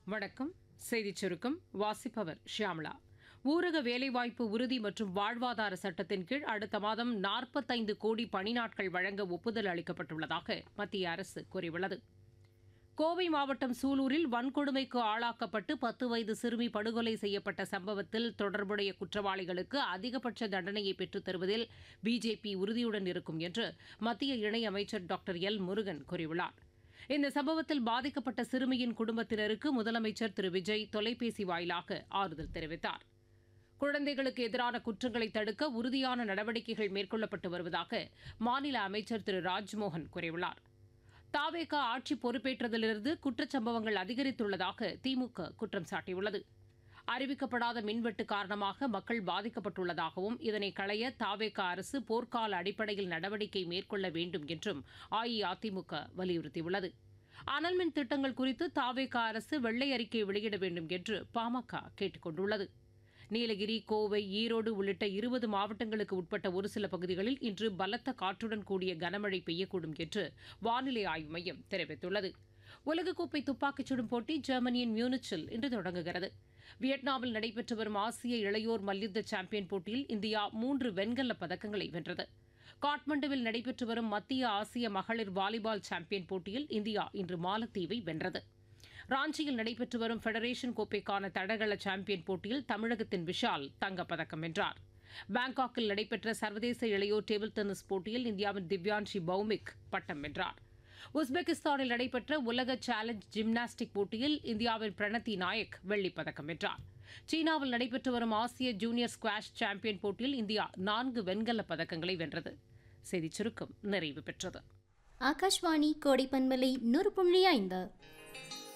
வணக்கம் செய்திச் சுருக்கம் வாசிப்பவர் ஷியாமளா ஊரக வேலைவாய்ப்பு உறுதி மற்றும் வாழ்வாதார சட்டத்தின் கீழ் அடுத்த மாதம் நாற்பத்தைந்து கோடி பணி நாட்கள் வழங்க ஒப்புதல் அளிக்கப்பட்டுள்ளதாக மத்திய அரசு கூறியுள்ளது கோவை மாவட்டம் சூலூரில் வன்கொடுமைக்கு ஆளாக்கப்பட்டு பத்து வயது சிறுமி படுகொலை செய்யப்பட்ட சம்பவத்தில் தொடர்புடைய குற்றவாளிகளுக்கு அதிகபட்ச தண்டனையை பெற்றுத் தருவதில் பிஜேபி உறுதியுடன் இருக்கும் என்று மத்திய இணையமைச்சர் டாக்டர் எல் முருகன் கூறியுள்ளார் இந்த சம்பவத்தில் பாதிக்கப்பட்ட சிறுமியின் குடும்பத்தினருக்கு முதலமைச்சர் திரு விஜய் தொலைபேசி வாயிலாக ஆறுதல் தெரிவித்தார் குழந்தைகளுக்கு எதிரான குற்றங்களை தடுக்க உறுதியான நடவடிக்கைகள் மேற்கொள்ளப்பட்டு வருவதாக மாநில அமைச்சர் திரு ராஜ்மோகன் கூறியுள்ளார் தாவேகா ஆட்சி பொறுப்பேற்றதிலிருந்து குற்றச்சம்பவங்கள் அதிகரித்துள்ளதாக திமுக குற்றம் சாட்டியுள்ளது அறிவிக்கப்படாத மின்வெட்டு காரணமாக மக்கள் பாதிக்கப்பட்டுள்ளதாகவும் இதனை களைய தாவேகா அரசு போர்க்கால அடிப்படையில் நடவடிக்கை மேற்கொள்ள வேண்டும் என்றும் அஇஅதிமுக வலியுறுத்தியுள்ளது அனல் மின் திட்டங்கள் குறித்து தாவேகா அரசு வெள்ளை அறிக்கை வெளியிட வேண்டும் என்று பாமக கேட்டுக் கொண்டுள்ளது நீலகிரி கோவை ஈரோடு உள்ளிட்ட இருபது மாவட்டங்களுக்கு உட்பட்ட ஒரு சில பகுதிகளில் இன்று பலத்த காற்றுடன் கூடிய கனமழை பெய்யக்கூடும் என்று வானிலை ஆய்வு மையம் தெரிவித்துள்ளது உலகக்கோப்பை துப்பாக்கிச் சுடும் போட்டி ஜெர்மனியின் மியூனிச்சில் இன்று தொடங்குகிறது வியட்நாமில் நடைபெற்று வரும் ஆசிய இளையோர் மல்யுத்த சாம்பியன் போட்டியில் இந்தியா மூன்று வெண்கலப் பதக்கங்களை வென்றது காட்மண்டுவில் நடைபெற்று வரும் மத்திய ஆசிய மகளிர் வாலிபால் சாம்பியன் போட்டியில் இந்தியா இன்று மாலத்தீவை வென்றது ராஞ்சியில் நடைபெற்று வரும் ஃபெடரேஷன் கோப்பைக்கான தடகள சாம்பியன் போட்டியில் தமிழகத்தின் விஷால் தங்கப்பதக்கம் வென்றார் பாங்காக்கில் நடைபெற்ற சர்வதேச இளையோர் டேபிள் டென்னிஸ் போட்டியில் இந்தியாவின் திவ்யான்ஷி பௌமிக் பட்டம் வென்றார் உஸ்பெகிஸ்தானில் நடைபெற்ற உலக சேலஞ்ச் ஜிம்னாஸ்டிக் போட்டியில் இந்தியாவின் பிரணத்தி நாயக் வெள்ளிப்பதக்கம் வென்றார் சீனாவில் நடைபெற்று வரும் ஆசிய ஜூனியர் ஸ்குவாஷ் சாம்பியன் போட்டியில் இந்தியா நான்கு வெண்கலப் பதக்கங்களை வென்றது செய்திச் சுருக்கம் நிறைவு பெற்றது ஆகாஷ்வாணி கோடைப்பன்மலை நூறு புள்ளி ஐந்து